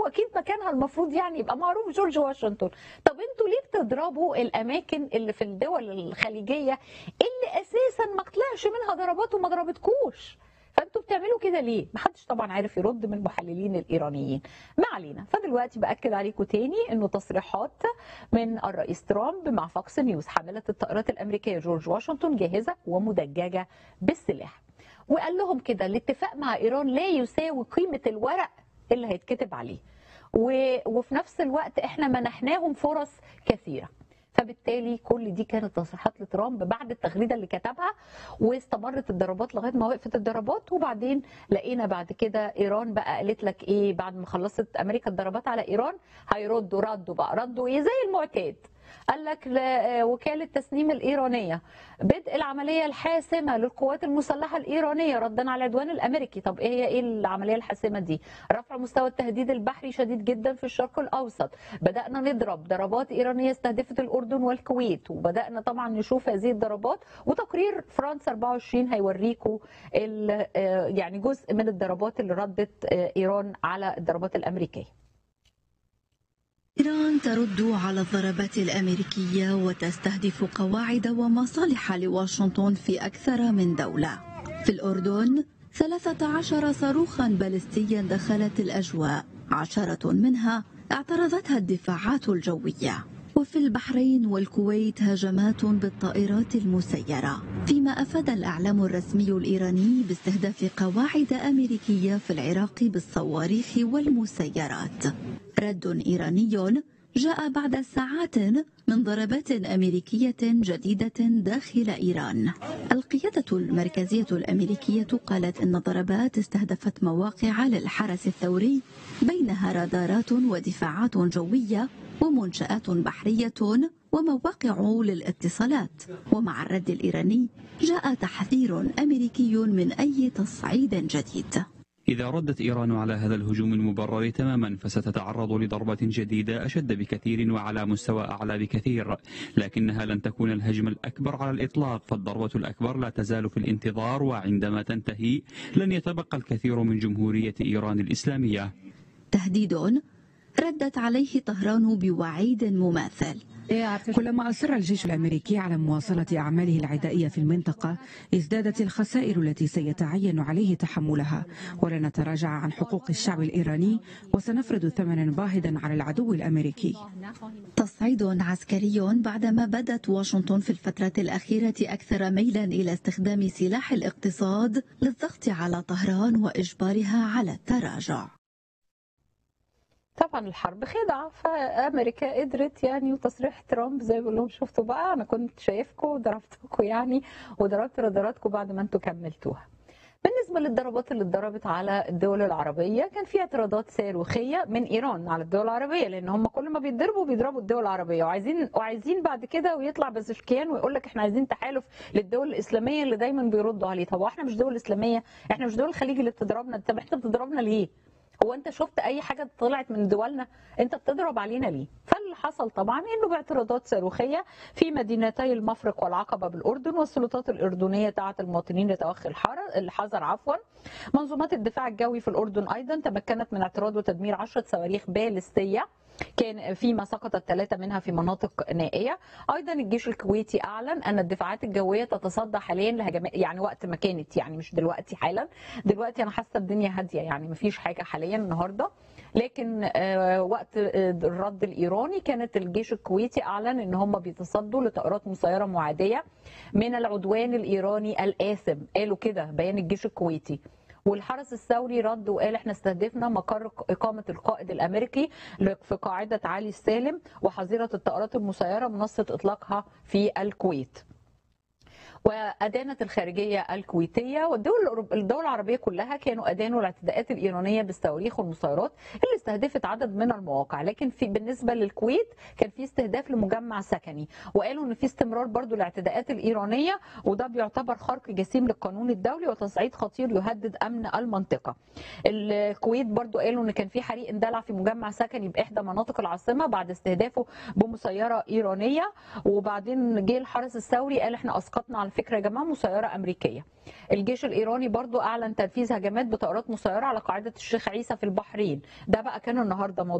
هو اكيد مكانها المفروض يعني يبقى معروف جورج واشنطن طب انتوا ليه بتضربوا الاماكن اللي في الدول الخليجيه اللي اساسا ما طلعش منها ضربات وما ضربتكوش فانتوا بتعملوا كده ليه؟ محدش طبعا عارف يرد من المحللين الايرانيين. ما علينا، فدلوقتي باكد عليكم تاني انه تصريحات من الرئيس ترامب مع فوكس نيوز حامله الطائرات الامريكيه جورج واشنطن جاهزه ومدججه بالسلاح. وقال لهم كده الاتفاق مع ايران لا يساوي قيمه الورق اللي هيتكتب عليه. و... وفي نفس الوقت احنا منحناهم فرص كثيره. فبالتالي كل دي كانت تصريحات لترامب بعد التغريده اللي كتبها واستمرت الضربات لغايه ما وقفت الضربات وبعدين لقينا بعد كده ايران بقى قالت لك ايه بعد ما خلصت امريكا الضربات على ايران هيردوا ردوا بقى ردوا ايه زي المعتاد قال لك وكالة تسنيم الإيرانية بدء العملية الحاسمة للقوات المسلحة الإيرانية ردا على العدوان الأمريكي طب إيه هي إيه العملية الحاسمة دي رفع مستوى التهديد البحري شديد جدا في الشرق الأوسط بدأنا نضرب ضربات إيرانية استهدفت الأردن والكويت وبدأنا طبعا نشوف هذه الضربات وتقرير فرنسا 24 هيوريكم يعني جزء من الضربات اللي ردت إيران على الضربات الأمريكية إيران ترد على الضربات الأمريكية وتستهدف قواعد ومصالح لواشنطن في أكثر من دولة في الأردن 13 صاروخا باليستيا دخلت الأجواء عشرة منها اعترضتها الدفاعات الجوية وفي البحرين والكويت هجمات بالطائرات المسيرة فيما أفاد الأعلام الرسمي الإيراني باستهداف قواعد أمريكية في العراق بالصواريخ والمسيرات رد إيراني جاء بعد ساعات من ضربات أمريكية جديدة داخل إيران القيادة المركزية الأمريكية قالت إن الضربات استهدفت مواقع للحرس الثوري بينها رادارات ودفاعات جوية ومنشآت بحرية ومواقع للاتصالات ومع الرد الإيراني جاء تحذير أمريكي من أي تصعيد جديد إذا ردت إيران على هذا الهجوم المبرر تماما فستتعرض لضربة جديدة أشد بكثير وعلى مستوى أعلى بكثير لكنها لن تكون الهجم الأكبر على الإطلاق فالضربة الأكبر لا تزال في الانتظار وعندما تنتهي لن يتبقى الكثير من جمهورية إيران الإسلامية تهديد ردت عليه طهران بوعيد مماثل كلما أصر الجيش الأمريكي على مواصلة أعماله العدائية في المنطقة ازدادت الخسائر التي سيتعين عليه تحملها ولن نتراجع عن حقوق الشعب الإيراني وسنفرض ثمنا باهظا على العدو الأمريكي تصعيد عسكري بعدما بدت واشنطن في الفترة الأخيرة أكثر ميلا إلى استخدام سلاح الاقتصاد للضغط على طهران وإجبارها على التراجع طبعا الحرب خدعه فامريكا قدرت يعني وتصريح ترامب زي ما بقول لهم شفتوا بقى انا كنت شايفكم وضربتكم يعني وضربت راداراتكم بعد ما انتم كملتوها. بالنسبه للضربات اللي اتضربت على الدول العربيه كان في اعتراضات صاروخيه من ايران على الدول العربيه لان هم كل ما بيتضربوا بيضربوا الدول العربيه وعايزين وعايزين بعد كده ويطلع بزشكيان ويقول لك احنا عايزين تحالف للدول الاسلاميه اللي دايما بيردوا عليه طب احنا مش دول اسلاميه احنا مش دول الخليج اللي بتضربنا طب احنا بتضربنا ليه؟ هو انت شفت اي حاجه طلعت من دولنا انت بتضرب علينا ليه فاللي حصل طبعا انه باعتراضات صاروخيه في مدينتي المفرق والعقبه بالاردن والسلطات الاردنيه دعت المواطنين لتوخي الحذر عفوا منظومات الدفاع الجوي في الاردن ايضا تمكنت من اعتراض وتدمير 10 صواريخ باليستيه كان فيما سقطت ثلاثة منها في مناطق نائية أيضا الجيش الكويتي أعلن أن الدفاعات الجوية تتصدى حاليا لهجمات يعني وقت ما كانت يعني مش دلوقتي حالا دلوقتي أنا حاسة الدنيا هادية يعني مفيش حاجة حاليا النهاردة لكن وقت الرد الإيراني كانت الجيش الكويتي أعلن أن هم بيتصدوا لطائرات مسيرة معادية من العدوان الإيراني الآثم قالوا كده بيان الجيش الكويتي والحرس الثوري رد وقال احنا استهدفنا مقر اقامه القائد الامريكي في قاعده علي السالم وحظيره الطائرات المسيره منصه اطلاقها في الكويت. وادانت الخارجيه الكويتيه والدول الدول العربيه كلها كانوا ادانوا الاعتداءات الايرانيه بالصواريخ والمسيرات اللي استهدفت عدد من المواقع لكن في بالنسبه للكويت كان في استهداف لمجمع سكني وقالوا ان في استمرار برضو الاعتداءات الايرانيه وده بيعتبر خرق جسيم للقانون الدولي وتصعيد خطير يهدد امن المنطقه. الكويت برضو قالوا ان كان في حريق اندلع في مجمع سكني باحدى مناطق العاصمه بعد استهدافه بمسيره ايرانيه وبعدين جه الحرس الثوري قال احنا اسقطنا على فكره يا جماعه مسيره امريكيه الجيش الايراني برضو اعلن تنفيذ هجمات بطائرات مسيره على قاعده الشيخ عيسى في البحرين ده بقى كان النهارده موضوع